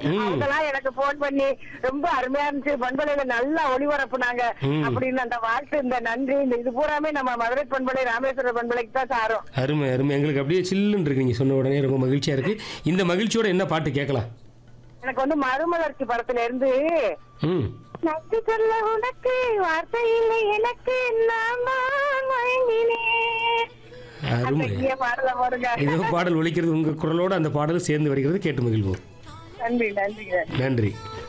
அவங்கெல்லாம் எனக்கு போன் பண்ணி ரொம்ப அருமையா இருந்துச்சு பண்பலையில நல்லா ஒளிபரப்புனாங்க ம். அப்படின்னு அந்த வாழ்த்து இந்த நன்றி இந்த இது பூராமே நம்ம மதுரை பண்பலை ராமேஸ்வர பண்பலைக்கு தான் சாரும் அருமை அருமை எங்களுக்கு அப்படியே சில்லுன்னு இருக்கு நீங்க சொன்ன உடனே ரொம்ப மகிழ்ச்சியா இருக்கு இந்த மகிழ்ச்சியோட என்ன பாட்டு கேட்கலாம் எனக்கு வந்து மறுமலர்ச்சி படத்துல இருந்து ம் நச்சு சொல்ல உனக்கு வார்த்தை இல்லை எனக்கு நான் தான் மயங்கினேன் அந்த அருமை இனிய பாடல பாருங்க ஏதோ பாடல் ஒலிக்கிறது உங்க குரலோட அந்த பாடல் சேர்ந்து வருகிறது கேட்டு மகிழ்வோம் நன்றி நன்றிங்க நன்றி